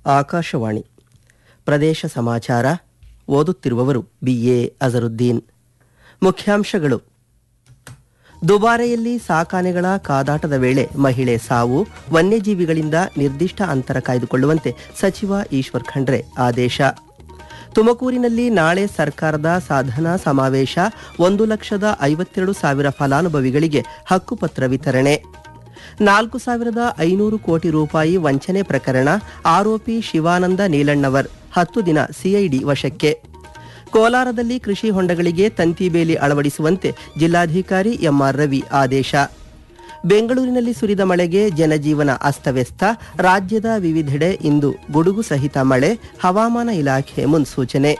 ಆಕಾಶವಾಣಿ ಪ್ರದೇಶ ಸಮಾಚಾರ ಓದುತ್ತಿರುವವರು ಬಿಎ ಅಜರುದ್ದೀನ್ ಮುಖ್ಯಾಂಶಗಳು ದುಬಾರೆಯಲ್ಲಿ ಸಾಕಾನೆಗಳ ಕಾದಾಟದ ವೇಳೆ ಮಹಿಳೆ ಸಾವು ವನ್ಯಜೀವಿಗಳಿಂದ ನಿರ್ದಿಷ್ಟ ಅಂತರ ಕಾಯ್ದುಕೊಳ್ಳುವಂತೆ ಸಚಿವ ಈಶ್ವರ್ ಖಂಡ್ರೆ ಆದೇಶ ತುಮಕೂರಿನಲ್ಲಿ ನಾಳೆ ಸರ್ಕಾರದ ಸಾಧನಾ ಸಮಾವೇಶ ಒಂದು ಲಕ್ಷದ ಐವತ್ತೆರಡು ಸಾವಿರ ಫಲಾನುಭವಿಗಳಿಗೆ ಹಕ್ಕುಪತ್ರ ವಿತರಣೆ ನಾಲ್ಕು ಸಾವಿರದ ಐನೂರು ಕೋಟಿ ರೂಪಾಯಿ ವಂಚನೆ ಪ್ರಕರಣ ಆರೋಪಿ ಶಿವಾನಂದ ನೀಲಣ್ಣವರ್ ಹತ್ತು ದಿನ ಸಿಐಡಿ ವಶಕ್ಕೆ ಕೋಲಾರದಲ್ಲಿ ಕೃಷಿ ಹೊಂಡಗಳಿಗೆ ತಂತಿ ಬೇಲಿ ಅಳವಡಿಸುವಂತೆ ಜಿಲ್ಲಾಧಿಕಾರಿ ಎಂಆರ್ ರವಿ ಆದೇಶ ಬೆಂಗಳೂರಿನಲ್ಲಿ ಸುರಿದ ಮಳೆಗೆ ಜನಜೀವನ ಅಸ್ತವ್ಯಸ್ತ ರಾಜ್ಯದ ವಿವಿಧೆಡೆ ಇಂದು ಗುಡುಗು ಸಹಿತ ಮಳೆ ಹವಾಮಾನ ಇಲಾಖೆ ಮುನ್ಸೂಚನೆ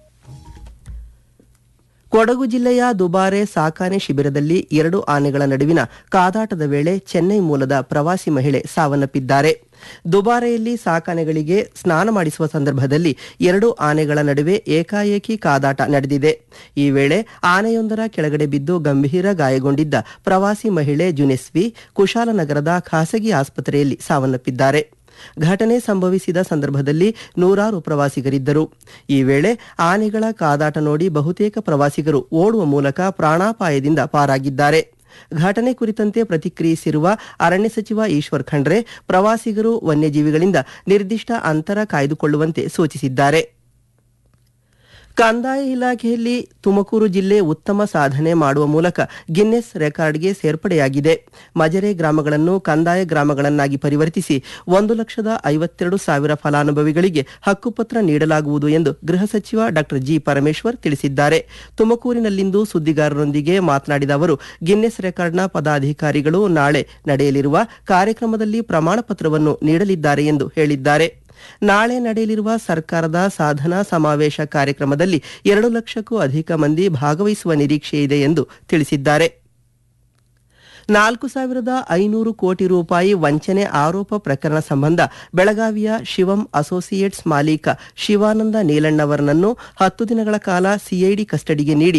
ಕೊಡಗು ಜಿಲ್ಲೆಯ ದುಬಾರೆ ಸಾಕಾನೆ ಶಿಬಿರದಲ್ಲಿ ಎರಡು ಆನೆಗಳ ನಡುವಿನ ಕಾದಾಟದ ವೇಳೆ ಚೆನ್ನೈ ಮೂಲದ ಪ್ರವಾಸಿ ಮಹಿಳೆ ಸಾವನ್ನಪ್ಪಿದ್ದಾರೆ ದುಬಾರೆಯಲ್ಲಿ ಸಾಕಾನೆಗಳಿಗೆ ಸ್ನಾನ ಮಾಡಿಸುವ ಸಂದರ್ಭದಲ್ಲಿ ಎರಡು ಆನೆಗಳ ನಡುವೆ ಏಕಾಏಕಿ ಕಾದಾಟ ನಡೆದಿದೆ ಈ ವೇಳೆ ಆನೆಯೊಂದರ ಕೆಳಗಡೆ ಬಿದ್ದು ಗಂಭೀರ ಗಾಯಗೊಂಡಿದ್ದ ಪ್ರವಾಸಿ ಮಹಿಳೆ ಜುನೆಸ್ವಿ ಕುಶಾಲನಗರದ ಖಾಸಗಿ ಆಸ್ಪತ್ರೆಯಲ್ಲಿ ಸಾವನ್ನಪ್ಪಿದ್ದಾರೆ ಘಟನೆ ಸಂಭವಿಸಿದ ಸಂದರ್ಭದಲ್ಲಿ ನೂರಾರು ಪ್ರವಾಸಿಗರಿದ್ದರು ಈ ವೇಳೆ ಆನೆಗಳ ಕಾದಾಟ ನೋಡಿ ಬಹುತೇಕ ಪ್ರವಾಸಿಗರು ಓಡುವ ಮೂಲಕ ಪ್ರಾಣಾಪಾಯದಿಂದ ಪಾರಾಗಿದ್ದಾರೆ ಘಟನೆ ಕುರಿತಂತೆ ಪ್ರತಿಕ್ರಿಯಿಸಿರುವ ಅರಣ್ಯ ಸಚಿವ ಈಶ್ವರ್ ಖಂಡ್ರೆ ಪ್ರವಾಸಿಗರು ವನ್ಯಜೀವಿಗಳಿಂದ ನಿರ್ದಿಷ್ಟ ಅಂತರ ಕಾಯ್ದುಕೊಳ್ಳುವಂತೆ ಸೂಚಿಸಿದ್ದಾರೆ ಕಂದಾಯ ಇಲಾಖೆಯಲ್ಲಿ ತುಮಕೂರು ಜಿಲ್ಲೆ ಉತ್ತಮ ಸಾಧನೆ ಮಾಡುವ ಮೂಲಕ ಗಿನ್ನೆಸ್ ರೆಕಾರ್ಡ್ಗೆ ಸೇರ್ಪಡೆಯಾಗಿದೆ ಮಜರೆ ಗ್ರಾಮಗಳನ್ನು ಕಂದಾಯ ಗ್ರಾಮಗಳನ್ನಾಗಿ ಪರಿವರ್ತಿಸಿ ಒಂದು ಲಕ್ಷದ ಐವತ್ತೆರಡು ಸಾವಿರ ಫಲಾನುಭವಿಗಳಿಗೆ ಹಕ್ಕುಪತ್ರ ನೀಡಲಾಗುವುದು ಎಂದು ಗೃಹ ಸಚಿವ ಡಾಕ್ಟರ್ ಜಿ ಪರಮೇಶ್ವರ್ ತಿಳಿಸಿದ್ದಾರೆ ತುಮಕೂರಿನಲ್ಲಿಂದು ಸುದ್ದಿಗಾರರೊಂದಿಗೆ ಮಾತನಾಡಿದ ಅವರು ಗಿನ್ನೆಸ್ ರೆಕಾರ್ಡ್ನ ಪದಾಧಿಕಾರಿಗಳು ನಾಳೆ ನಡೆಯಲಿರುವ ಕಾರ್ಯಕ್ರಮದಲ್ಲಿ ಪ್ರಮಾಣ ಪತ್ರವನ್ನು ನೀಡಲಿದ್ದಾರೆ ಎಂದು ಹೇಳಿದ್ದಾರೆ ನಾಳೆ ನಡೆಯಲಿರುವ ಸರ್ಕಾರದ ಸಾಧನಾ ಸಮಾವೇಶ ಕಾರ್ಯಕ್ರಮದಲ್ಲಿ ಎರಡು ಲಕ್ಷಕ್ಕೂ ಅಧಿಕ ಮಂದಿ ಭಾಗವಹಿಸುವ ನಿರೀಕ್ಷೆ ಇದೆ ಎಂದು ತಿಳಿಸಿದ್ದಾರೆ ನಾಲ್ಕು ಸಾವಿರದ ಐನೂರು ಕೋಟಿ ರೂಪಾಯಿ ವಂಚನೆ ಆರೋಪ ಪ್ರಕರಣ ಸಂಬಂಧ ಬೆಳಗಾವಿಯ ಶಿವಂ ಅಸೋಸಿಯೇಟ್ಸ್ ಮಾಲೀಕ ಶಿವಾನಂದ ನೀಲಣ್ಣವರನನ್ನು ಹತ್ತು ದಿನಗಳ ಕಾಲ ಸಿಐಡಿ ಕಸ್ಟಡಿಗೆ ನೀಡಿ